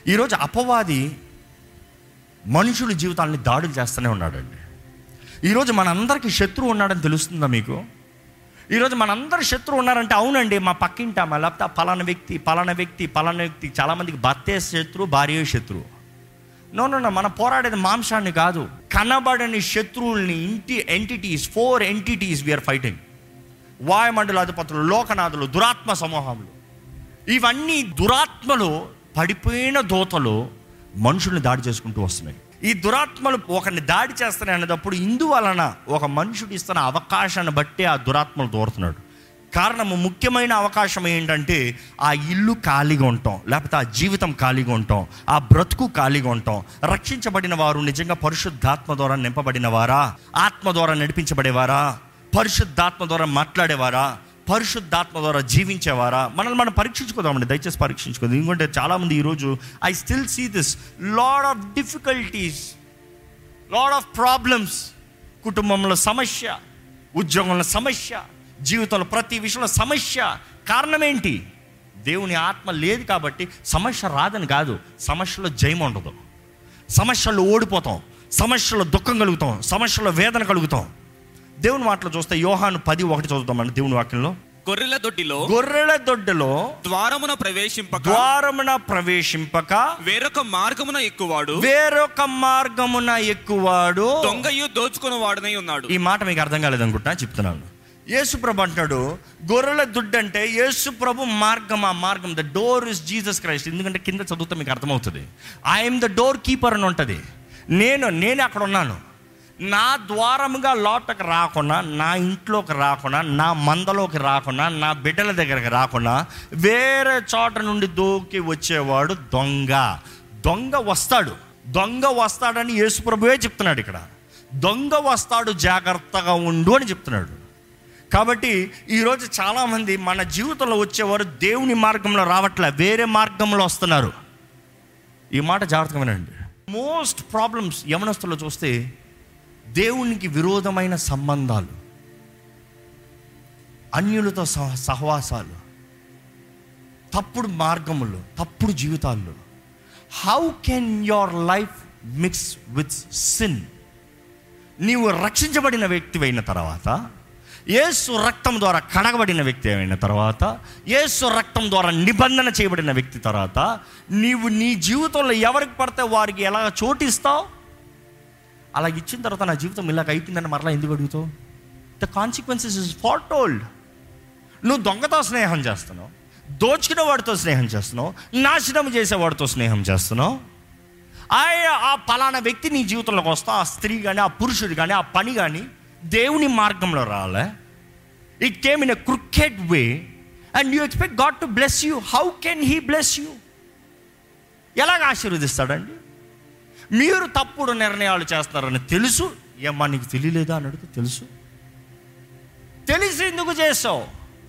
ఈరోజు అపవాది మనుషుల జీవితాలని దాడులు చేస్తూనే ఉన్నాడండి ఈరోజు మనందరికీ శత్రువు ఉన్నాడని తెలుస్తుందా మీకు ఈరోజు మనందరి శత్రువు ఉన్నారంటే అవునండి మా పక్కింటామా లేకపోతే ఆ పలానా వ్యక్తి పలానా వ్యక్తి పలానా వ్యక్తి చాలామందికి భర్తే శత్రువు భార్య శత్రువు నో నో నో మన పోరాడేది మాంసాన్ని కాదు కనబడని శత్రువుల్ని ఇంటి entities for entities we are fighting వాయుమండల అధిపతులు లోకనాథులు దురాత్మ సమూహములు ఇవన్నీ దురాత్మలు పడిపోయిన దోతలు మనుషుల్ని దాడి చేసుకుంటూ వస్తున్నాయి ఈ దురాత్మలు ఒకరిని దాడి చేస్తున్నాయి అనేటప్పుడు ఇందువలన ఒక మనుషుడు ఇస్తున్న అవకాశాన్ని బట్టి ఆ దురాత్మలు దూరుతున్నాడు కారణము ముఖ్యమైన అవకాశం ఏంటంటే ఆ ఇల్లు ఖాళీగా ఉంటాం లేకపోతే ఆ జీవితం ఖాళీగా ఉంటాం ఆ బ్రతుకు ఖాళీగా ఉంటాం రక్షించబడిన వారు నిజంగా పరిశుద్ధాత్మ ద్వారా నింపబడిన వారా ఆత్మ ద్వారా నడిపించబడేవారా పరిశుద్ధాత్మ ద్వారా మాట్లాడేవారా పరిశుద్ధాత్మ ద్వారా జీవించేవారా మనల్ని మనం పరీక్షించుకుందామండి దయచేసి పరీక్షించుకుందాం ఎందుకంటే చాలామంది ఈరోజు I still see this lot of difficulties lot of problems కుటుంబంలో సమస్య ఉద్యోగంలో సమస్య జీవితంలో ప్రతి విషయంలో సమస్య కారణం ఏంటి దేవుని ఆత్మ లేదు కాబట్టి సమస్య రాదని కాదు సమస్యలో జయం ఉండదు సమస్యల్లో ఓడిపోతాం సమస్యలో దుఃఖం కలుగుతాం సమస్యలో వేదన కలుగుతాం దేవుని మాటలు చూస్తే యోహాను పది ఒకటి చదువుతామండి దేవుని వాక్యంలో గొర్రెల దొడ్డిలో గొర్రెల దొడ్డలో ద్వారమున ప్రవేశింపక ద్వారమున ప్రవేశింపక వేరొక మార్గమున ఎక్కువాడు వేరొక మార్గమున ఎక్కువాడు దొంగయు దోచుకుని వాడనై ఉన్నాడు ఈ మాట మీకు అర్థం కాలేదనుకుంటా చెప్తున్నాను యేసుప్రభు అంటున్నాడు గొర్రెల దుడ్డు అంటే యేసుప్రభు మార్గం ఆ మార్గం the door is Jesus Christ ఎందుకంటే కింద చదివితే మీకు అర్థమవుతుంది ఐఎమ్ ద డోర్ కీపర్ అని ఉంటుంది నేను నేనే అక్కడ ఉన్నాను నా ద్వారముగా లోటకు రాకుండా నా ఇంట్లోకి రాకుండా నా మందలోకి రాకుండా నా బిడ్డల దగ్గరకు రాకుండా వేరే చోట నుండి దూకి వచ్చేవాడు దొంగ దొంగ వస్తాడు దొంగ వస్తాడని యేసుప్రభువే చెప్తున్నాడు ఇక్కడ దొంగ వస్తాడు జాగ్రత్తగా ఉండు అని చెప్తున్నాడు కాబట్టి ఈరోజు చాలామంది మన జీవితంలో వచ్చేవారు దేవుని మార్గంలో రావట్లే వేరే మార్గంలో వస్తున్నారు ఈ మాట జాగ్రత్తగా వినండి మోస్ట్ ప్రాబ్లమ్స్ యవనస్తుల్లో చూస్తే దేవునికి విరోధమైన సంబంధాలు అన్యులతో సహ సహవాసాలు తప్పుడు మార్గములు తప్పుడు జీవితాల్లో how can your life mix with sin నీవు రక్షించబడిన వ్యక్తి అయిన తర్వాత యేసు రక్తం ద్వారా కడగబడిన వ్యక్తి అయిన తర్వాత యేసు రక్తం ద్వారా నిబంధన చేయబడిన వ్యక్తి తర్వాత నీవు నీ జీవితంలో ఎవరికి పడితే వారికి ఎలా చోటిస్తావు అలా ఇచ్చిన తర్వాత నా జీవితం ఇలాగ అయిపోయిందని మరలా ఎందుకు అడుగుతావు the consequences is foretold నువ్వు దొంగతో స్నేహం చేస్తున్నావు దోచుకునే వాడితో స్నేహం చేస్తున్నావు నాశనం చేసేవాడితో స్నేహం చేస్తున్నావు ఆయన ఆ పలానా వ్యక్తి నీ జీవితంలోకి వస్తా ఆ స్త్రీ కానీ ఆ పురుషుడు కానీ ఆ పని కానీ దేవుని మార్గంలో రాలే it came in a crooked way and you expect God to bless you how can he bless you ఎలాగ ఆశీర్వదిస్తాడండి మీరు తప్పుడు నిర్ణయాలు చేస్తారని తెలుసు ఏమ్మా నీకు తెలియలేదా అని అడిగితే తెలుసు తెలిసి ఎందుకు చేసావు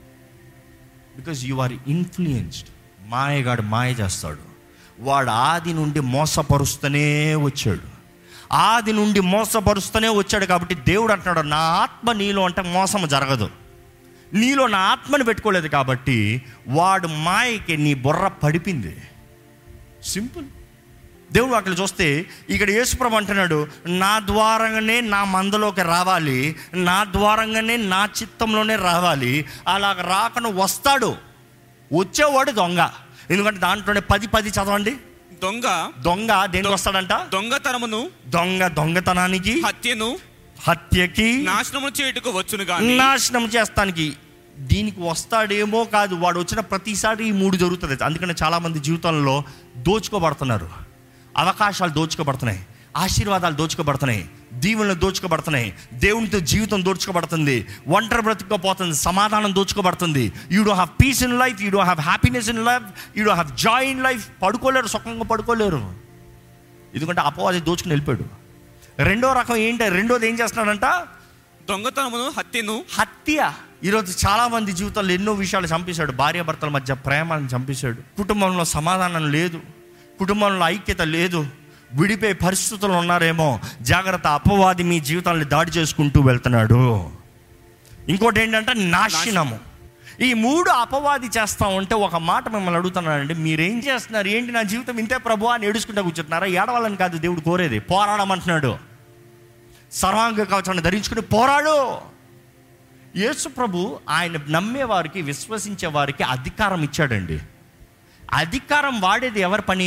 బికాజ్ యు ఆర్ ఇన్ఫ్లుయెన్స్డ్ మాయగాడు మాయ చేస్తాడు వాడు ఆది నుండి మోసపరుస్తూనే వచ్చాడు ఆది నుండి మోసపరుస్తూనే వచ్చాడు కాబట్టి దేవుడు అంటున్నాడు నా ఆత్మ నీలో అంటే మోసం జరగదు నీలో నా ఆత్మని పెట్టుకోలేదు కాబట్టి వాడు మాయకి నీ బుర్ర పడిపింది సింపుల్ దేవుడు అక్కడ చూస్తే ఇక్కడ యేసుప్రభు అంటున్నాడు నా ద్వారంగానే నా మందలోకి రావాలి నా ద్వారంగానే నా చిత్తంలోనే రావాలి అలాగ రాకను వస్తాడు వచ్చేవాడు దొంగ ఎందుకంటే దాంట్లోనే పది పది చదవండి దొంగ దొంగ దేనికి వస్తాడంట దొంగతనమును దొంగ దొంగతనానికి హత్యను హత్యకి నాశనము చేయుటకు వచ్చును గాని నాశనం చేస్తానికి దీనికి వస్తాడేమో కాదు వాడు వచ్చిన ప్రతిసారి ఈ మూడు జరుగుతుంది అందుకని చాలామంది జీవితంలో దోచుకోబడుతున్నారు అవకాశాలు దోచుకోబడుతున్నాయి ఆశీర్వాదాలు దోచుకోబడుతున్నాయి దీవెనలు దోచుకోబడుతున్నాయి దేవునితో జీవితం దోచుకోబడుతుంది ఒంటరి బ్రతుకుపోతుంది సమాధానం దోచుకోబడుతుంది you do have peace in life you do have happiness in life you do have joy in life పడుకోలేరు సుఖంగా పడుకోలేరు ఎందుకంటే అపవాది దోచుకుని వెళ్ళిపోయాడు రెండో రకం ఏంటి రెండోది ఏం చేస్తున్నాడంట దొంగతనమును హత్యను హత్య ఈరోజు చాలా మంది జీవితాల్లో ఎన్నో విషయాలు చంపేశాడు భార్యాభర్తల మధ్య ప్రేమను చంపేశాడు కుటుంబంలో సమాధానం లేదు కుటుంబంలో ఐక్యత లేదు విడిపోయే పరిస్థితులు ఉన్నారేమో జాగ్రత్త అపవాది మీ జీవితాన్ని దాడి చేసుకుంటూ వెళ్తున్నాడు ఇంకోటి ఏంటంటే నాశనము ఈ మూడు అపవాది చేస్తా ఉంటే ఒక మాట మిమ్మల్ని అడుగుతున్నానండి మీరేం చేస్తున్నారు ఏంటి నా జీవితం ఇంతే ప్రభు అని ఏడుచుకుంటా కూర్చుంటున్నారా ఏడవాలని కాదు దేవుడు కోరేది పోరాడమంటున్నాడు సర్వాంగ కవచాన్ని ధరించుకుని పోరాడు యేసు ప్రభు ఆయన నమ్మే వారికి విశ్వసించే వారికి అధికారం ఇచ్చాడండి అధికారం వాడేది ఎవరి పని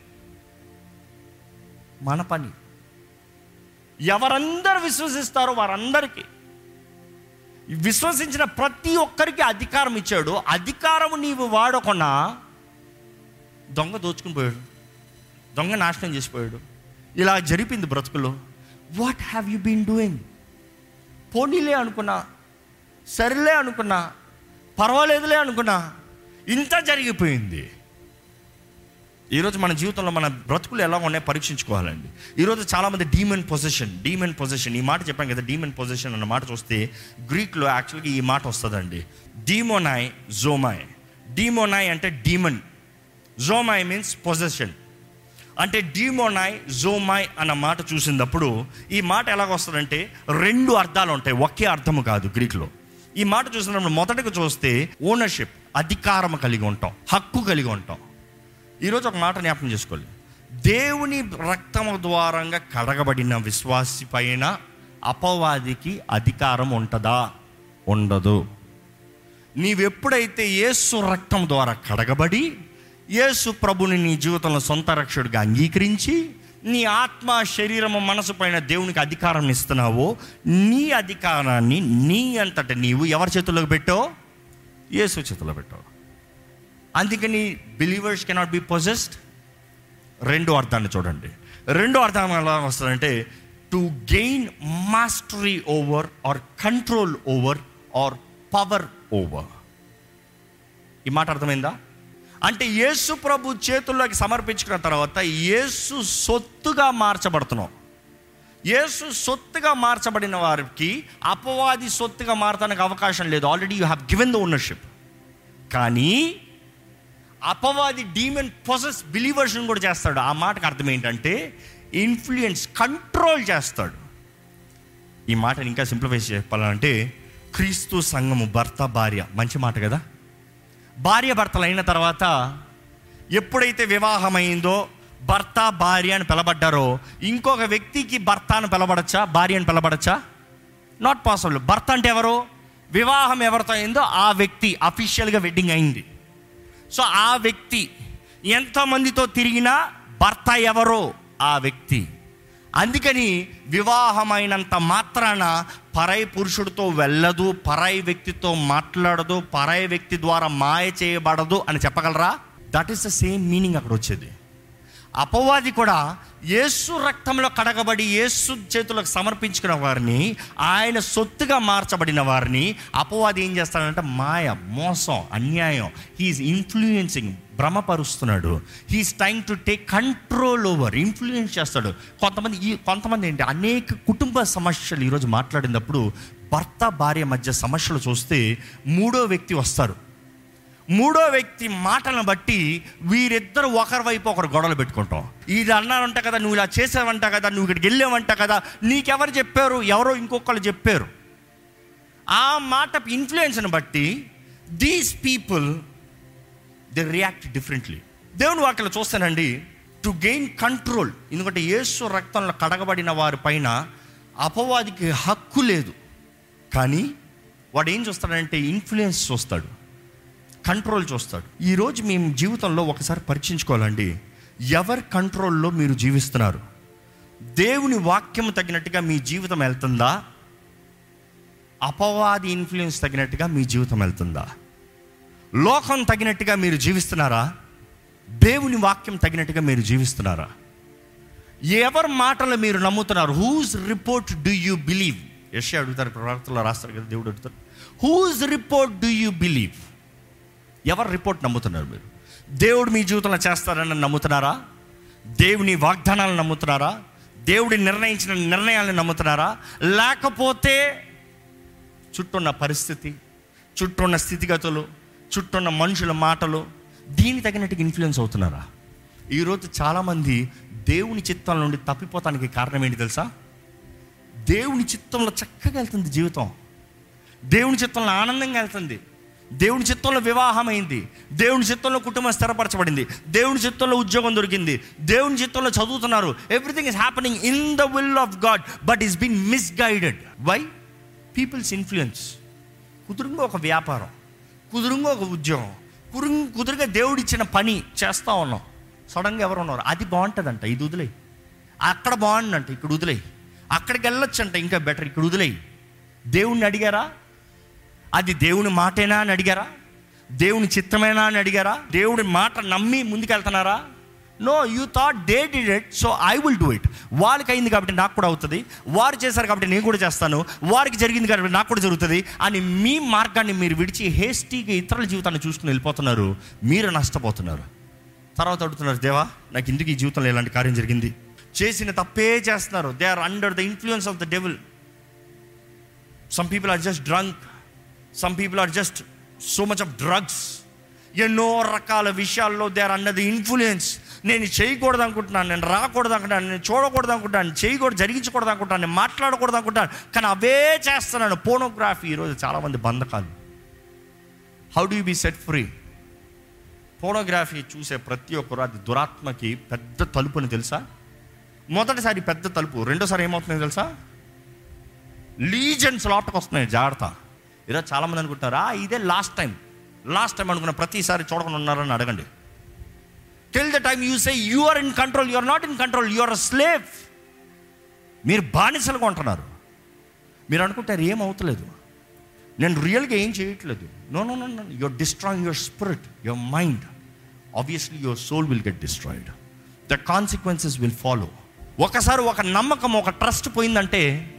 మన పని ఎవరందరూ విశ్వసిస్తారో వారందరికీ విశ్వసించిన ప్రతి ఒక్కరికి అధికారం ఇచ్చాడు అధికారం నీవు వాడకుండా దొంగ దోచుకుని పోయాడు దొంగ నాశనం చేసిపోయాడు ఇలా జరిపింది బ్రతుకులో what have you been doing పోనీలే అనుకున్నా సరేలే అనుకున్నా పర్వాలేదులే అనుకున్నా ఇంత జరిగిపోయింది ఈరోజు మన జీవితంలో మన బ్రతుకులు ఎలా ఉన్నాయో పరీక్షించుకోవాలండి ఈరోజు చాలామంది డీమన్ పొజిషన్ డీమన్ పొజిషన్ ఈ మాట చెప్పాం కదా డీమన్ పొజిషన్ అన్న మాట చూస్తే గ్రీక్లో యాక్చువల్గా ఈ మాట వస్తుందండి డీమోనాయ్ జోమాయ్ డీమోనాయ్ అంటే డీమన్ జోమాయ్ మీన్స్ పొజిషన్ అంటే డీమోనాయ్ జోమాయ్ అన్న మాట చూసినప్పుడు ఈ మాట ఎలాగ వస్తుందంటే రెండు అర్థాలు ఉంటాయి ఒకే అర్థము కాదు గ్రీక్లో ఈ మాట చూసినప్పుడు మొదటగా చూస్తే ఓనర్షిప్ అధికారం కలిగి ఉంటాం హక్కు కలిగి ఉంటాం ఈరోజు ఒక మాట జ్ఞాపకం చేసుకోవాలి దేవుని రక్తము ద్వారంగా కడగబడిన విశ్వాసి పైన అపవాదికి అధికారం ఉంటుందా ఉండదు నీవెప్పుడైతే యేసు రక్తం ద్వారా కడగబడి యేసు ప్రభుని నీ జీవితంలో సొంత రక్షకుడిగా అంగీకరించి నీ ఆత్మ శరీరము మనసు పైన దేవునికి అధికారం ఇస్తున్నావో నీ అధికారాన్ని నీ అంతట నీవు ఎవరి చేతుల్లోకి పెట్టావు యేసు చేతుల్లో పెట్టావు అందుకని బిలీవర్స్ కెనాట్ బి పొజెస్డ్ రెండో అర్థాన్ని చూడండి రెండో అర్థం ఎలా వస్తుందంటే to gain mastery over or control over or power over ఈ మాట అర్థమైందా అంటే యేసు ప్రభు చేతుల్లోకి సమర్పించుకున్న తర్వాత యేసు సొత్తుగా మార్చబడుతున్నాం యేసు సొత్తుగా మార్చబడిన వారికి అపవాది సొత్తుగా మారటానికి అవకాశం లేదు already you have given the ownership కానీ అపవాది డీమెన్ పొసెస్ బిలీవర్స్ని కూడా చేస్తాడు ఆ మాటకు అర్థం ఏంటంటే ఇన్ఫ్లుయెన్స్ కంట్రోల్ చేస్తాడు ఈ మాటని ఇంకా సింప్లిఫై చెప్పాలంటే క్రీస్తు సంఘము భర్త భార్య మంచి మాట కదా భార్య భర్తలు అయిన తర్వాత ఎప్పుడైతే వివాహమైందో భర్త భార్య అని పిలబడ్డారో ఇంకొక వ్యక్తికి భర్త అని పిలబడచ్చా భార్య అని పిలబడచ్చా నాట్ పాసిబుల్ భర్త అంటే ఎవరు వివాహం ఎవరితో అయిందో ఆ వ్యక్తి అఫీషియల్గా వెడ్డింగ్ అయింది సో ఆ వ్యక్తి ఎంతమందితో తిరిగినా భర్త ఎవరో ఆ వ్యక్తి అందుకని వివాహమైనంత మాత్రాన పరై పురుషుడితో వెళ్ళదు పరాయి వ్యక్తితో మాట్లాడదు పరాయి వ్యక్తి ద్వారా మాయ చేయబడదు అని చెప్పగలరా that is the same meaning అక్కడ వచ్చేది అపవాది కూడా యేసు రక్తంలో కడగబడి యేసు చేతులకు సమర్పించుకున్న వారిని ఆయన సొత్తుగా మార్చబడిన వారిని అపవాది ఏం చేస్తాడంటే మాయ మోసం అన్యాయం హీఈస్ ఇన్ఫ్లుయెన్సింగ్ భ్రమపరుస్తున్నాడు he is trying to take control over influence చేస్తాడు కొంతమంది ఈ కొంతమంది ఏంటి అనేక కుటుంబ సమస్యలు ఈరోజు మాట్లాడినప్పుడు భర్త భార్య మధ్య సమస్యలు చూస్తే మూడో వ్యక్తి వస్తారు మూడో వ్యక్తి మాటలను బట్టి వీరిద్దరు ఒకరి వైపు ఒకరు గొడవలు పెట్టుకుంటాం ఇది అన్నారంట కదా నువ్వు ఇలా చేసావంట కదా నువ్వు ఇక్కడికి వెళ్ళావంట కదా నీకెవరు చెప్పారు ఎవరో ఇంకొకరు చెప్పారు ఆ మాట ఇన్ఫ్లుయెన్స్ని బట్టి these people they react differently దేవుని వాక్యలో చూస్తానండి టు గెయిన్ కంట్రోల్ ఎందుకంటే యేసు రక్తంలో కడగబడిన వారి పైన అపవాదికి హక్కు లేదు కానీ వాడు ఏం చూస్తాడంటే ఇన్ఫ్లుయెన్స్ చూస్తాడు కంట్రోల్ చూస్తాడు ఈరోజు మీ జీవితంలో ఒకసారి పరీక్షించుకోవాలండి ఎవరి కంట్రోల్లో మీరు జీవిస్తున్నారు దేవుని వాక్యం తగినట్టుగా మీ జీవితం వెళ్తుందా అపవాది ఇన్ఫ్లుయెన్స్ తగినట్టుగా మీ జీవితం వెళ్తుందా లోకం తగినట్టుగా మీరు జీవిస్తున్నారా దేవుని వాక్యం తగినట్టుగా మీరు జీవిస్తున్నారా ఎవరి మాటలు మీరు నమ్ముతున్నారు whose report do you believe యశ్య అడుగుతారు ప్రవక్తలో రాస్తారు కదా దేవుడు అడుగుతారు whose report do you believe ఎవరి రిపోర్ట్ నమ్ముతున్నారు మీరు దేవుడు మీ జీవితంలో చేస్తారని నమ్ముతున్నారా దేవుని వాగ్దానాలను నమ్ముతున్నారా దేవుడి నిర్ణయించిన నిర్ణయాలను నమ్ముతున్నారా లేకపోతే చుట్టూన్న పరిస్థితి చుట్టూన్న స్థితిగతులు చుట్టూన్న మనుషుల మాటలు దీని తగినట్టుగా ఇన్ఫ్లుయెన్స్ అవుతున్నారా ఈరోజు చాలామంది దేవుని చిత్తం నుండి తప్పిపోతానికి కారణం ఏంటి తెలుసా దేవుని చిత్తంలో చక్కగా వెళ్తుంది జీవితం దేవుని చిత్తంలో ఆనందంగా వెళ్తుంది దేవుని చిత్తంలో వివాహం అయింది దేవుని చిత్తంలో కుటుంబం స్థిరపరచబడింది దేవుని చిత్తంలో ఉద్యోగం దొరికింది దేవుని చిత్తంలో చదువుతున్నారు everything is happening in the will of God but is been misguided why peoples influence కుదురుగా ఒక వ్యాపారం కుదురుగా ఒక ఉద్యోగం కురు కుదురుగా దేవుడిచ్చిన పని చేస్తూ ఉన్నాం సడన్గా ఎవరు ఉన్నారు అది బాగుంటుందంట ఇది వదిలే అక్కడ బాగుండంట ఇక్కడ వదిలే అక్కడికి వెళ్ళొచ్చంట ఇంకా బెటర్ ఇక్కడ వదిలేయి దేవుణ్ణి అడిగారా అది దేవుని మాటేనా అని అడిగారా దేవుని చిత్తమేనా అని అడిగారా దేవుడి మాట నమ్మి ముందుకెళ్తున్నారా no you thought they did it so I will do it వాళ్ళకి అయింది కాబట్టి నాకు కూడా అవుతుంది వారు చేశారు కాబట్టి నేను కూడా చేస్తాను వారికి జరిగింది కాబట్టి నాకు కూడా జరుగుతుంది అని మీ మార్గాన్ని మీరు విడిచి హేస్టీగా ఇతరుల జీవితాన్ని చూసుకుని వెళ్ళిపోతున్నారు మీరు నష్టపోతున్నారు తర్వాత అడుగుతున్నారు దేవా నాకు ఇందుకు ఈ జీవితంలో ఇలాంటి కార్యం జరిగింది చేసిన తప్పే చేస్తున్నారు they are under the influence of the devil some people are just drunk some people are just so much of drugs ఎన్నో రకాల విషయాల్లో they are under the influence నేను చేయకూడదు అనుకుంటున్నాను నేను రాకూడదు అనుకుంటాను నేను చూడకూడదు అనుకుంటాను చేయకూడదు జరిగించకూడదు అనుకుంటాను నేను మాట్లాడకూడదు అనుకుంటాను కానీ అవే చేస్తున్నాను పోనోగ్రఫీ ఈరోజు చాలామంది బంధకాలు how do be set free pornography చూసే ప్రతి ఒక్కరు అది దురాత్మకి పెద్ద తలుపు అని తెలుసా మొదటిసారి పెద్ద తలుపు రెండోసారి ఏమవుతుందో తెలుసా లీజన్స్ లోపలికి వస్తున్నాయి జాగ్రత్త ఈరోజు చాలామంది అనుకుంటారు "ఆ, ఇదే లాస్ట్ టైం లాస్ట్ టైం అనుకున్న ప్రతిసారి చూడకుండా ఉన్నారని అడగండి till the time you say you are in control you are not in control you are a slave మీరు బానిసలుగా ఉంటున్నారు మీరు అనుకుంటారు ఏం అవుతలేదు నేను రియల్గా ఏం చేయట్లేదు no no no no your destroying your spirit your mind obviously your soul will get destroyed the consequences will follow ఒకసారి ఒక నమ్మకం ఒక ట్రస్ట్ పోయిందంటే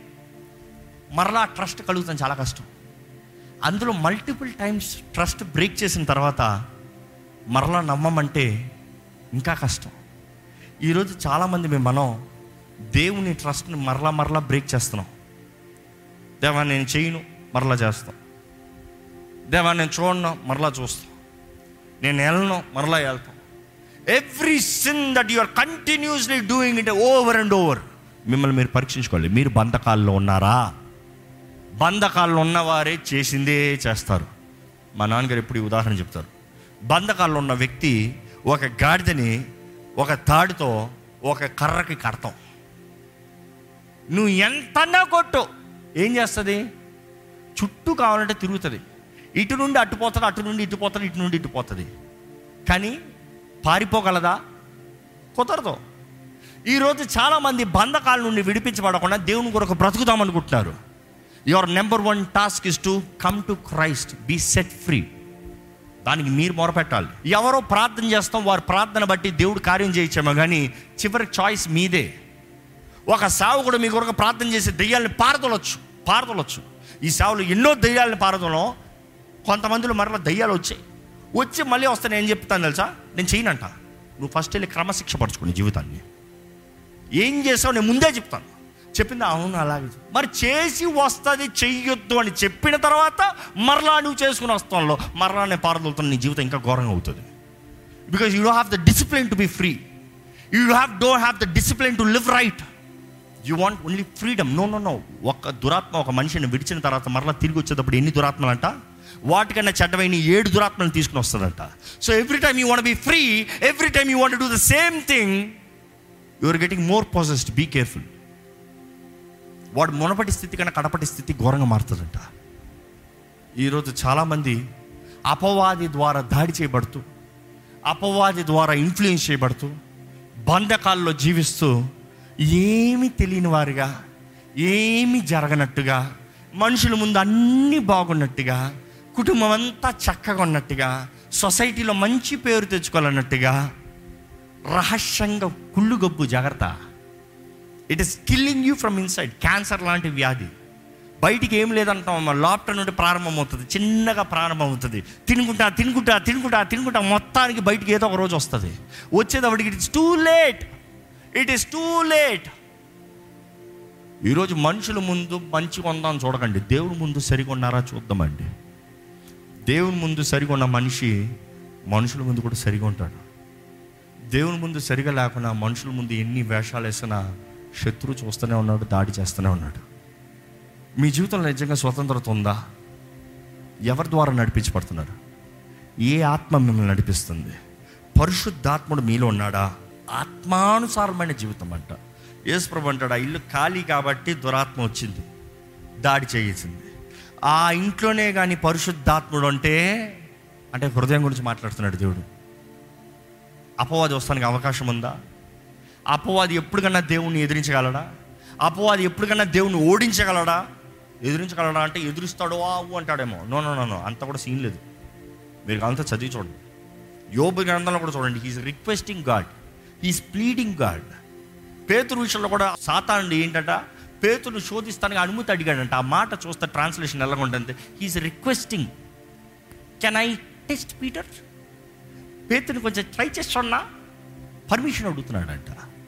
మరలా ట్రస్ట్ కలుగుతాం చాలా కష్టం అందులో మల్టిపుల్ టైమ్స్ ట్రస్ట్ బ్రేక్ చేసిన తర్వాత మరలా నమ్మమంటే ఇంకా కష్టం ఈరోజు చాలామంది మేము మనం దేవుని ట్రస్ట్ని మరలా మరలా బ్రేక్ చేస్తున్నాం దేవా నేను చేయను మరలా చేస్తాం దేవా నేను చూడను మరలా చూస్తాం నేను వెళ్ళను మరలా వెళ్తాం every sin that you are continuously doing it over and over మిమ్మల్ని మీరు పరీక్షించుకోవాలి మీరు బంధకాల్లో ఉన్నారా బంధకాల్లో ఉన్నవారే చేసిందే చేస్తారు మా నాన్నగారు ఎప్పుడు ఈ ఉదాహరణ చెప్తారు బంధకాల్లో ఉన్న వ్యక్తి ఒక గాడిదని ఒక తాడుతో ఒక కర్రకి కడతాం నువ్వు ఎంతన్నా కొట్టు ఏం చేస్తుంది చుట్టూ కావాలంటే తిరుగుతుంది ఇటు నుండి అటు పోతుంది అటు నుండి ఇటు పోతుంది ఇటు నుండి ఇటు పోతుంది కానీ పారిపోగలదా కుదరదు ఈరోజు చాలామంది బంధకాల నుండి విడిపించబడకుండా దేవుని కొరకు బ్రతుకుదాం అనుకుంటున్నారు your number one task is to come to Christ be set free దానికి మీరు మొరపెట్టాలి ఎవరో ప్రార్థన చేస్తాం వారి ప్రార్థన బట్టి దేవుడు కార్యం చేయించామో కానీ చివరికి చాయిస్ మీదే ఒక సేవకుడు మీ కొరకు ప్రార్థన చేసి దెయ్యాలని పారదొలొచ్చు పారదొలొచ్చు ఈ సేవలు ఎన్నో దెయ్యాలని పారదోలం కొంతమందిలో మరలా దయ్యాలు వచ్చాయి వచ్చి మళ్ళీ వస్తే నేను చెప్తాను తెలుసా నేను చేయనంట నువ్వు ఫస్ట్ వెళ్ళి క్రమశిక్ష పరచుకుని జీవితాన్ని ఏం చేసావు నేను ముందే చెప్తాను చెప్పింది అవును అలాగే మరి చేసి వస్తుంది చెయ్యొద్దు అని చెప్పిన తర్వాత మరలా నువ్వు చేసుకుని వస్తాంలో మరలా నేను పారదోలుతాను నీ జీవితం ఇంకా ఘోరంగా అవుతుంది because you do have the discipline to be free you have do have the discipline to live right you want only freedom no no no ఒక దురాత్మ ఒక మనిషిని విడిచిన తర్వాత మరలా తిరిగి వచ్చేటప్పుడు ఎన్ని దురాత్మలు అంట వాటికన్నా చెడ్డమైన ఏడు దురాత్మలను తీసుకుని వస్తుందంట so every time you want be free every time you want do the same thing you are getting more possessed be careful వాడు మునపటి స్థితి కన్నా కడపటి స్థితి ఘోరంగా మారుతుందంట ఈరోజు చాలామంది అపవాది ద్వారా దాడి చేయబడుతూ అపవాది ద్వారా ఇన్ఫ్లుయెన్స్ చేయబడుతూ బంధకాల్లో జీవిస్తూ ఏమీ తెలియని వారిగా ఏమీ జరగనట్టుగా మనుషుల ముందు అన్నీ బాగున్నట్టుగా కుటుంబం అంతా చక్కగా ఉన్నట్టుగా సొసైటీలో మంచి పేరు తెచ్చుకోవాలన్నట్టుగా రహస్యంగా కుళ్ళు గబ్బు జాగ్రత్త it is killing you from inside cancer లాంటి వ్యాధి బయటికి ఏం లేదంటాం మన లోపల నుండి ప్రారంభం అవుతుంది చిన్నగా ప్రారంభం అవుతుంది తినుకుంటా తినుకుంటా తినుకుంటా తినుకుంటా మొత్తానికి బయటికి ఏదో ఒక రోజు వస్తుంది వచ్చేటప్పటికి it's too late it is too late ఈరోజు మనుషుల ముందు మంచిగా ఉందాం చూడకండి దేవుడి ముందు సరిగా ఉన్నారా చూద్దామండి దేవుని ముందు సరిగా ఉన్న మనిషి మనుషుల ముందు కూడా సరిగా ఉంటాడు దేవుని ముందు సరిగా లేకుండా మనుషుల ముందు ఎన్ని వేషాలు వేసినా శత్రువు చూస్తూనే ఉన్నాడు దాడి చేస్తూనే ఉన్నాడు మీ జీవితంలో నిజంగా స్వతంత్రత ఉందా ఎవరి ద్వారా నడిపించబడుతున్నారు ఏ ఆత్మ మిమ్మల్ని నడిపిస్తుంది పరిశుద్ధాత్ముడు మీలో ఉన్నాడా ఆత్మానుసారమైన జీవితం అంట యేసుప్రభు అంటాడు ఆ ఇల్లు ఖాళీ కాబట్టి దురాత్మ వచ్చింది దాడి చేయించింది ఆ ఇంట్లోనే కానీ పరిశుద్ధాత్ముడు అంటే అంటే హృదయం గురించి మాట్లాడుతున్నాడు దేవుడు అపవాది వస్తానికి అవకాశం ఉందా అపవాది ఎప్పటికన్నా దేవుణ్ణి ఎదిరించగలడా అపవాది ఎప్పటికన్నా దేవుణ్ణి ఓడించగలడా ఎదిరించగలడా అంటే ఎదురిస్తాడు ఆవు అంటాడేమో నో నో నో నో అంత కూడా సీన్ లేదు మీరు అంతా చదివి చూడండి యోబు గ్రంథంలో కూడా చూడండి he's requesting God he's pleading God పేతురు విషయంలో కూడా సాతానుడు ఏంటంట పేతును శోధిస్తానికి అనుమతి అడిగాడంట ఆ మాట చూస్తే ట్రాన్స్లేషన్ ఎలా ఉంటుంది he's requesting can I test Peter పేతుని కొంచెం ట్రై చేస్తున్నా పర్మిషన్ అడుగుతున్నాడంట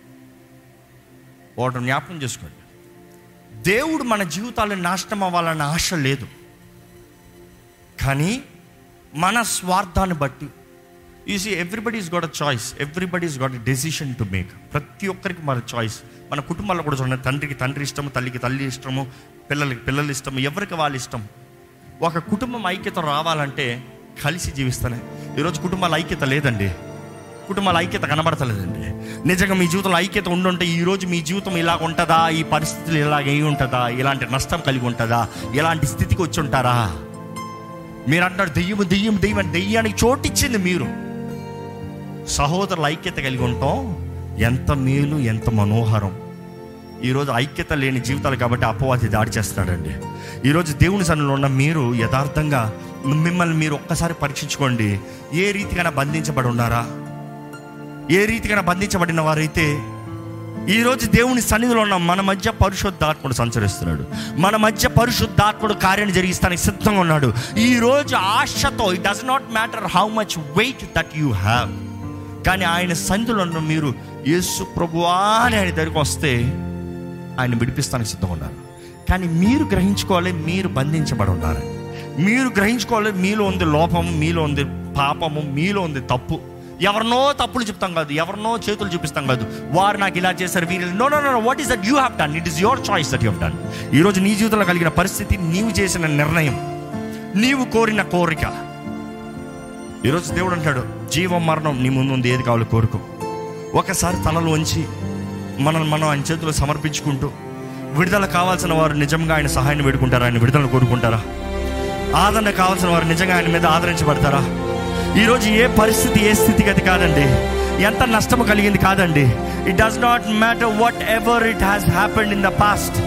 వాటి జ్ఞాపకం చేసుకోండి దేవుడు మన జీవితాలను నాశనం అవ్వాలన్న ఆశ లేదు కానీ మన స్వార్థాన్ని బట్టి ఈ see everybody's got a choice everybody's got a decision to make ప్రతి ఒక్కరికి మన చాయిస్ మన కుటుంబాల్లో కూడా చూడండి తండ్రికి తండ్రి ఇష్టము తల్లికి తల్లి ఇష్టము పిల్లలకి పిల్లల ఇష్టము ఎవరికి వాళ్ళ ఇష్టం ఒక కుటుంబం ఐక్యత రావాలంటే కలిసి జీవిస్తానే ఈరోజు కుటుంబాల ఐక్యత లేదండి కుటుంబాల ఐక్యత కనబడతలేదండి నిజంగా మీ జీవితంలో ఐక్యత ఉండుంటే ఈ రోజు మీ జీవితం ఇలాగ ఉంటుందా ఈ పరిస్థితులు ఇలాగ అయి ఉంటుందా ఇలాంటి నష్టం కలిగి ఉంటుందా ఇలాంటి స్థితికి వచ్చి ఉంటారా మీరు అంటారు దెయ్యం దెయ్యం దెయ్యం అని దెయ్యానికి చోటిచ్చింది మీరు సహోదరుల ఐక్యత కలిగి ఉంటాం ఎంత మేలు ఎంత మనోహరం ఈరోజు ఐక్యత లేని జీవితాలు కాబట్టి అపవాది దాడి చేస్తాడండి ఈరోజు దేవుని సన్నిలో ఉన్న మీరు యథార్థంగా మిమ్మల్ని మీరు ఒక్కసారి పరీక్షించుకోండి ఏ రీతికైనా బంధించబడి ఉన్నారా ఏ రీతికైనా బంధించబడిన వారైతే ఈరోజు దేవుని సన్నిధిలో ఉన్న మన మధ్య పరిశుద్ధాత్ముడు సంచరిస్తున్నాడు మన మధ్య పరిశుద్ధాత్ముడు కార్యం జరిగిస్తానికి సిద్ధంగా ఉన్నాడు ఈ రోజు ఆశతో it does not matter how much weight that you have కానీ ఆయన సన్నిధిలో ఉన్న మీరు యేసు ప్రభువా అని ఆయన దగ్గరికి వస్తే ఆయన విడిపిస్తానికి సిద్ధంగా ఉన్నారు కానీ మీరు గ్రహించుకోవాలి మీరు బంధించబడి ఉన్నారు మీరు గ్రహించుకోవాలి మీలో ఉంది లోపం మీలో ఉంది పాపము మీలో ఉంది తప్పు ఎవరినో తప్పులు చెప్తాం కాదు ఎవరినో చేతులు చూపిస్తాం కాదు వారు నాకు ఇలా చేశారు వీరు no no no what is that you have done it is your choice that you have done ఈరోజు నీ జీవితంలో కలిగిన పరిస్థితి నీవు చేసిన నిర్ణయం నీవు కోరిన కోరిక ఈరోజు దేవుడు అంటాడు జీవం మరణం నీ ముందు ఉంది ఏది కావాలో కోరుకో ఒకసారి తలలు వంచి మనల్ని మనం ఆయన చేతిలో సమర్పించుకుంటూ విడుదల కావాల్సిన వారు నిజంగా ఆయన సహాయాన్ని వేడుకుంటారా ఆయన విడుదల కోరుకుంటారా ఆదరణ కావాల్సిన వారు నిజంగా ఆయన మీద ఆదరించబడతారా ఈరోజు ఏ పరిస్థితి ఏ స్థితిగతి కాదండి ఎంత నష్టము కలిగింది కాదండి it does not matter whatever it has happened in the past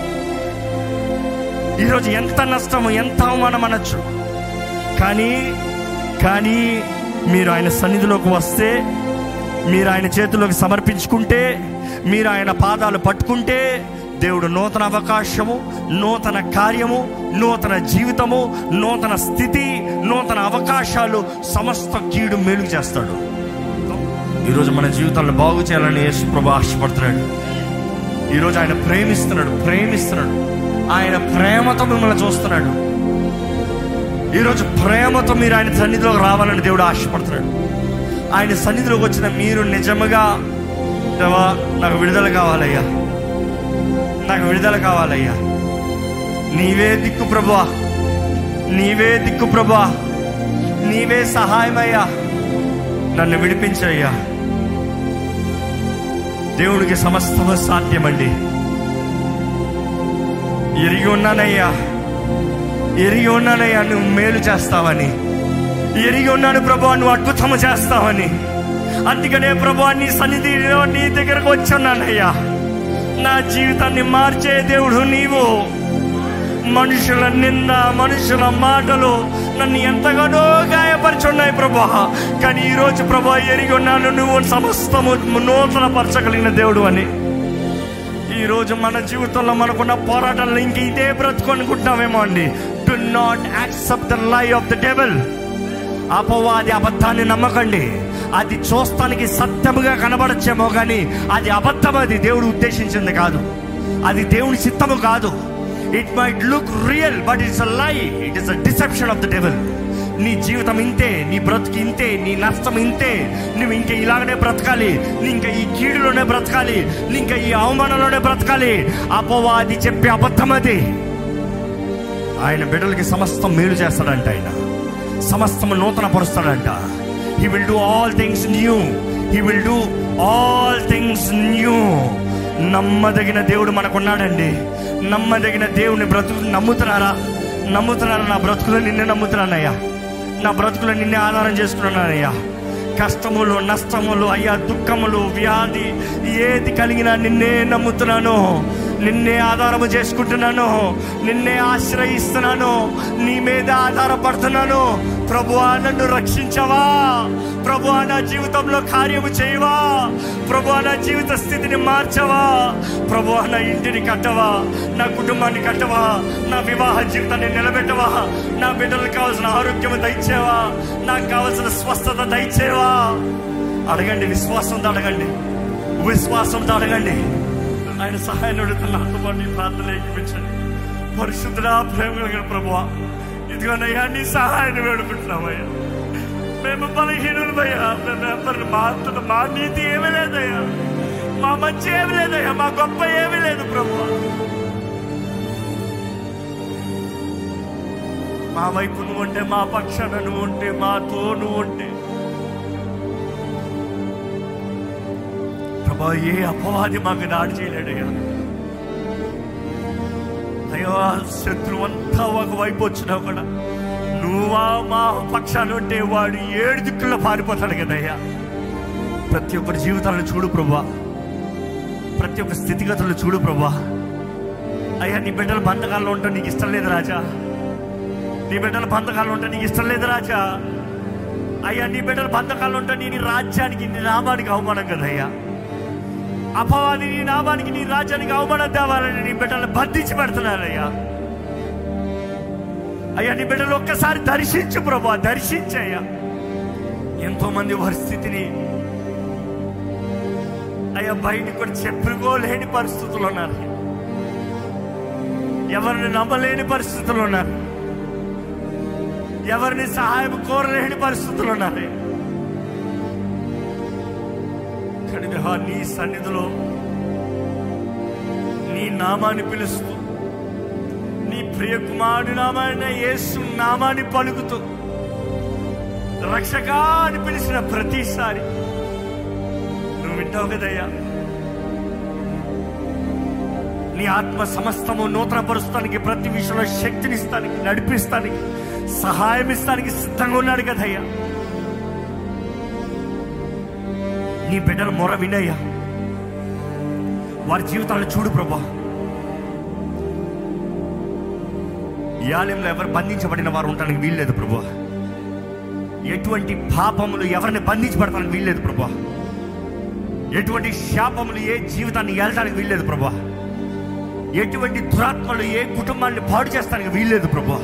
ఈరోజు ఎంత నష్టము ఎంత అవమానం అనొచ్చు కానీ కానీ మీరు ఆయన సన్నిధిలోకి వస్తే మీరు ఆయన చేతిలోకి సమర్పించుకుంటే మీరు ఆయన పాదాలు పట్టుకుంటే దేవుడు నూతన అవకాశము నూతన కార్యము నూతన జీవితము నూతన స్థితి నూతన అవకాశాలు సమస్త కీడు మేలు చేస్తాడు ఈరోజు మన జీవితాలను బాగు చేయాలని యేసు ప్రభు ఆశపడుతున్నాడు ఈరోజు ఆయన ప్రేమిస్తున్నాడు ప్రేమిస్తున్నాడు ఆయన ప్రేమతో మిమ్మల్ని చూస్తున్నాడు ఈరోజు ప్రేమతో మీరు ఆయన సన్నిధిలోకి రావాలని దేవుడు ఆశపడుతున్నాడు ఆయన సన్నిధిలోకి వచ్చిన మీరు నిజముగా దేవా నాకు విడుదల కావాలయ్యా నాకు విడుదల కావాలయ్యా నీవే దిక్కు ప్రభువా నీవే దిక్కు ప్రభువా నీవే సహాయమయ్యా నన్ను విడిపించయ్యా దేవుడికి సమస్తము సాధ్యమండి ఎరిగి ఉన్నానయ్యా ఎరిగి ఉన్నానయ్యా నువ్వు మేలు చేస్తావని ఎరిగి ఉన్నాను ప్రభు నువ్వు అద్భుతము చేస్తావని అందుకనే ప్రభు నీ సన్నిధిలో నీ దగ్గరకు వచ్చున్నానయ్యా నా జీవితాన్ని మార్చే దేవుడు నీవు మనుషుల నింద మనుషుల మాటలు నన్ను ఎంతగానో గాయపరుచున్నాయి ప్రభా కానీ ఈరోజు ప్రభా ఎరిగి ఉన్నాను నువ్వు సమస్తము నూతన పరచగలిగిన దేవుడు అని ఈరోజు మన జీవితంలో మనకున్న పోరాటాలు ఇంక ఇదే బ్రతుకు అనుకుంటున్నామేమో అండి do not accept the lie of the devil అపవాది అబద్ధాన్ని నమ్మకండి అది చూస్తానికి సత్యముగా కనబడచ్చేమో కానీ అది అబద్ధం అది దేవుడు ఉద్దేశించింది కాదు అది దేవుని చిత్తము కాదు it might look real but it's a lie it is a deception of the devil నీ జీవితం ఇంతే నీ బ్రతుకు ఇంతే నీ నష్టం ఇంతే నువ్వు ఇంకా ఇలాగనే బ్రతకాలి నీ ఇంకా ఈ కీడులోనే బ్రతకాలి నీ ఇంకా ఈ అవమానంలోనే బ్రతకాలి అపవాది చెప్పే అబద్ధం అది ఆయన బిడ్డలకి సమస్తం మేలు చేస్తాడంట ఆయన సమస్తం నూతన పరుస్తాడంట he will do all things new he will do all things new నమ్మదగిన దేవుడు మనకున్నాడండి నమ్మదగిన దేవుని బ్రతుకు నమ్ముతున్నారా నమ్ముతున్నారా నా బ్రతుకులో నిన్నే నమ్ముతున్నానయ్యా నా బ్రతుకులో నిన్నే ఆధారం చేసుకున్నానయ్యా కష్టములు నష్టములు అయ్యా దుఃఖములు వ్యాధి ఏది కలిగినా నిన్నే నమ్ముతున్నాను నిన్నే ఆధారము చేసుకుంటున్నాను నిన్నే ఆశ్రయిస్తున్నాను నీ మీద ఆధారపడుతున్నాను ప్రభువా నన్ను రక్షించవా ప్రభువా నా జీవితంలో కార్యము చేయవా ప్రభువా నా జీవిత స్థితిని మార్చవా ప్రభువా నా ఇంటిని కట్టవా నా కుటుంబాన్ని కట్టవా నా వివాహ జీవితాన్ని నిలబెట్టవా నా బిడ్డలకు కావాల్సిన ఆరోగ్యం దయచేవా నాకు కావాల్సిన స్వస్థత దయచేవా అడగండి విశ్వాసంతో అడగండి విశ్వాసంతో అడగండి ఆయన సహాయం అడుగుతున్న నాతో ప్రార్థన ఏకిపించండి పరిశుద్ధుడా ప్రేమ కలిగిన ప్రభువా ఇదిగోనయ్యా నీ సహాయాన్ని వేడుకుంటున్నామయ్యా మేము బలహీనులమయ్యా మేము ఎవరిని మా అంతట మా నీతి ఏమీ లేదయ్యా మా మంచి ఏమీ లేదయ్యా మా గొప్ప ఏమీ లేదు ప్రభువా మా వైపు నువ్వు ఉంటే మా పక్షాన నువ్వు ఉంటే మాతో నువ్వు ఉంటే ప్రభా ఏ అపవాది మాకు దాడి చేయలేడయ్యా అయ్యో ఆ శత్రువు అంతా ఒక వైపు వచ్చినా కూడా నువ్వా మా పక్షాన ఉంటే వాడు ఏడు దిక్కుల్లో పారిపోతాడు కదయ్యా ప్రతి ఒక్కరి జీవితాలను చూడు ప్రభా ప్రతి ఒక్క స్థితిగతులను చూడు ప్రభా అయ్యా నీ బిడ్డల బంధకాల్లో ఉంటే నీకు ఇష్టం లేదు రాజా నీ బిడ్డల బంధకాలు ఉంటే నీకు ఇష్టం లేదు రాజా అయ్యా నీ బిడ్డల బంధకాలు ఉంటే నీ నీ రాజ్యానికి నీ నామానికి అవమానం కదయ్యా అపవాది నీ నామానికి నీ రాజ్యానికి అవమానం తేవాలని నీ బిడ్డలను బంధించి పెడుతున్నారయ్యా అయ్యా నీ బిడ్డలు ఒక్కసారి దర్శించు ప్రభా దర్శించయ్యా ఎంతో మంది పరిస్థితిని అయ్యా బయటికి కూడా చెప్పుకోలేని పరిస్థితులు ఉన్నారు ఎవరిని నమ్మలేని పరిస్థితులు ఉన్నారు ఎవరిని సహాయం కోరలేని పరిస్థితులు ఉన్నాయి కానీ దేవా, నీ సన్నిధిలో నీ నామాన్ని పిలుస్తూ నీ ప్రియ కుమారుడి నామాన్ని యేసు నామాన్ని పలుకుతూ రక్షగా అని పిలిచిన ప్రతిసారి నువ్వు వింటావు కదయ్యా నీ ఆత్మ సమస్తము నూతన పరుస్తానికి ప్రతి విషయంలో శక్తినిస్తానికి నడిపిస్తానికి సహాయం ఇస్తానికి సిద్ధంగా ఉన్నాడు కదయ్యా నీ బిడ్డల మొర వినయ్యా వారి జీవితాలను చూడు ప్రభా ఈ ఆలయంలో ఎవరు బంధించబడిన వారు ఉండడానికి వీల్లేదు ప్రభా ఎటువంటి పాపములు ఎవరిని బంధించబడటానికి వీల్లేదు ప్రభా ఎటువంటి శాపములు ఏ జీవితాన్ని ఏల్చడానికి వీల్లేదు ప్రభా ఎటువంటి దురాత్మలు ఏ కుటుంబాన్ని పాడు చేస్తానికి వీల్లేదు ప్రభా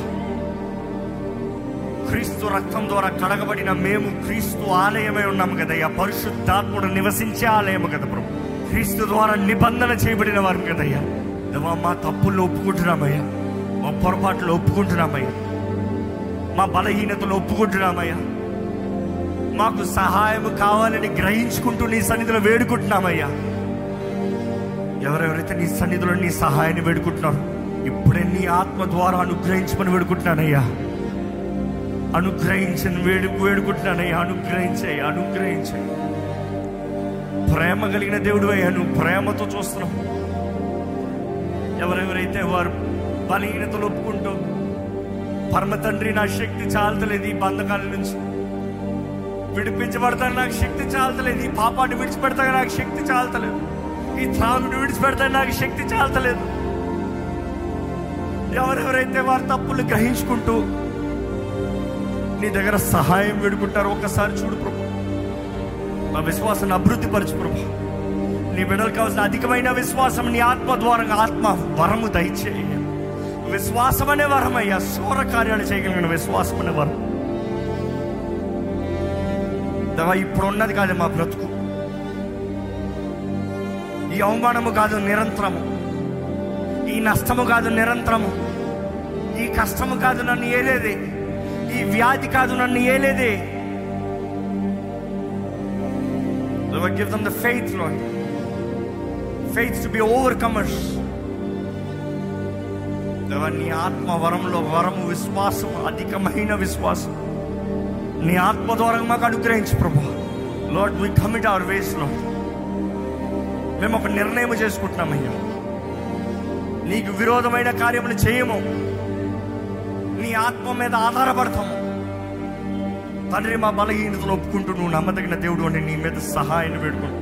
క్రీస్తు రక్తం ద్వారా కడగబడిన మేము క్రీస్తు ఆలయమై ఉన్నాము కదయ్యా పరిశుద్ధాత్ముడు నివసించే ఆలయము కదా ప్రభు క్రీస్తు ద్వారా నిబంధన చేయబడిన వారు కదయ్యా దేవా, మా తప్పుల్లో ఒప్పుకుంటున్నామయ్యా మా పొరపాట్లు ఒప్పుకుంటున్నామయ్యా మా బలహీనతలు ఒప్పుకుంటున్నామయ్యా మాకు సహాయం కావాలని గ్రహించుకుంటూ నీ సన్నిధిలో వేడుకుంటున్నామయ్యా ఎవరెవరైతే నీ సన్నిధిలో నీ సహాయాన్ని వేడుకుంటున్నారు ఇప్పుడే నీ ఆత్మ ద్వారా అనుగ్రహించమని వేడుకుంటున్నానయ్యా అనుగ్రహించని వేడు వేడుకుంటున్నానయ్యా అనుగ్రహించాయి అనుగ్రహించాయి ప్రేమ కలిగిన దేవుడు అయ్యా నువ్వు ప్రేమతో చూస్తున్నావు ఎవరెవరైతే వారు బలహీనతలు ఒప్పుకుంటూ పరమ తండ్రి నా శక్తి చాలతలేదు ఈ బంధకాల నుంచి విడిపించబడతాను నాకు శక్తి చాలతలేదు ఈ పాపాన్ని విడిచిపెడతాను నాకు శక్తి చాలతలేదు ఈ త్రాగుని విడిచిపెడతాను నాకు శక్తి చాలతలేదు ఎవరెవరైతే వారి తప్పులు గ్రహించుకుంటూ నీ దగ్గర సహాయం వేడుకుంటారు ఒక్కసారి చూడు ప్రభు నా విశ్వాసాన్ని అభివృద్ధి పరచు ప్రభు నీ బిడ్డలు కావాల్సిన అధికమైన విశ్వాసం నీ ఆత్మ ద్వారా ఆత్మ వరము దయచేయ విశ్వాసం అనే వరం అయ్యా సూర కార్యాలు చేయగలిగిన విశ్వాసం అనే వరం దేవా ఇప్పుడు ఉన్నది కాదు మా బ్రతుకు ఈ అవమానము కాదు నిరంతరము ఈ నష్టము కాదు నిరంతరము ఈ కష్టము కాదు నన్ను ఏలేదే ఈ వ్యాధి కాదు నన్ను ఏలేదే Lord, give them the faith, Lord. Faith to be overcomers. దేవా నీ ఆత్మ వరంలో వరము విశ్వాసం అధికమైన విశ్వాసం నీ ఆత్మ ద్వారా మాకు అనుగ్రహించు ప్రభా Lord we commit our ways లో మేము ఒక నిర్ణయం చేసుకుంటున్నామయ్యా నీకు విరోధమైన కార్యములు చేయము నీ ఆత్మ మీద ఆధారపడతాము తండ్రి మా బలహీనతలు ఒప్పుకుంటూ నువ్వు నమ్మదగిన దేవుడు అని నీ మీద సహాయాన్ని వేడుకుంటూ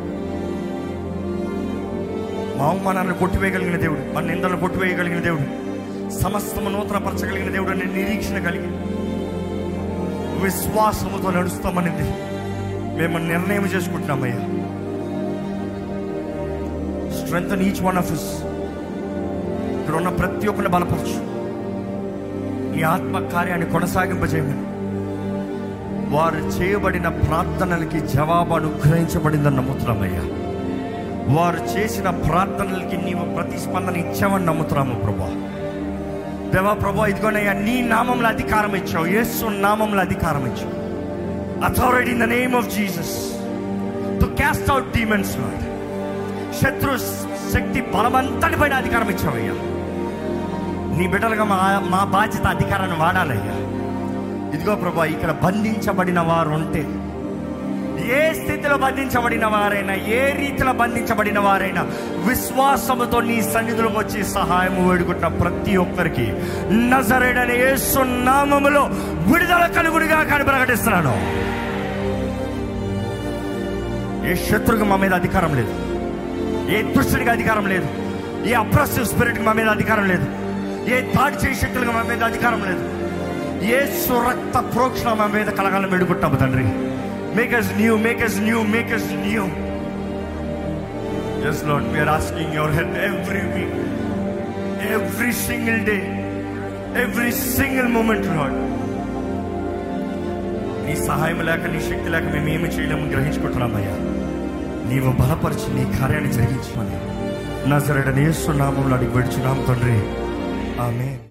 మా అవమానాన్ని కొట్టివేయగలిగిన దేవుడు మన నిందలను కొట్టివేయగలిగిన దేవుడు సమస్తము నూతనపరచగలిగిన దేవుడు అనే నిరీక్షణ కలిగి విశ్వాసముతో నడుస్తామనింది మేము నిర్ణయం చేసుకుంటున్నామయ్యా స్ట్రెంగ్ ఈచ్ వన్ ఆఫ్ ఇస్ ఇక్కడ ఉన్న ప్రతి ఒక్కరిని బలపరచు నీ ఆత్మ కార్యాన్ని కొనసాగింపజేయమని వారు చేయబడిన ప్రార్థనలకి జవాబు అనుగ్రహించబడిందని నమ్ముతున్నామయ్యా వారు చేసిన ప్రార్థనలకి నీవు ప్రతిస్పందన ఇచ్చావని నమ్ముతున్నాము ప్రభా దేవా ప్రభా ఇదిగోనయ్యా నీ నామంలో అధికారం ఇచ్చావు యేసు నామంలో అధికారం ఇచ్చావు authority in the name of Jesus to cast out demons Lord శత్రు శక్తి బలమంతటి పైన అధికారం ఇచ్చావయ్యా నీ బిడ్డలుగా మా మా బాధ్యత అధికారాన్ని వాడాలయ్యా ఇదిగో ప్రభా ఇక్కడ బంధించబడిన వారు ఉంటే ఏ స్థితిలో బంధించబడిన వారైనా ఏ రీతిలో బంధించబడిన వారైనా విశ్వాసముతో నీ సన్నిధిలోకి వచ్చి సహాయం వేడుకుంటున్న ప్రతి ఒక్కరికి నజరేడని యేసు నామములో విడుదల కలుగుడిగా కానీ ప్రకటిస్తున్నాను ఏ శత్రువుకి మా మీద అధికారం లేదు ఏ దుష్టుడికి అధికారం లేదు ఏ అప్రసివ్ స్పిరిట్కి మా మీద అధికారం లేదు ఏ దాడి చేసే శక్తులకు మా మీద అధికారం లేదు ఏ సురక్త ప్రోక్షణ మా మీద కలగాలని మెడుకుంటాము తండ్రి make us new make us new make us new yes Lord we're asking your help every week every single day every single moment Lord నీ సహాయం లేక నీ శక్తి లేక మేము ఏమి చేయలేము గ్రహించుకుంటున్నామయ్యా నీవు బలపరిచి నీ కార్యాన్ని జరిగించమని నా సరైన యేసు నామంలో అడిగి పెడుచున్నాం తండ్రి ఆమె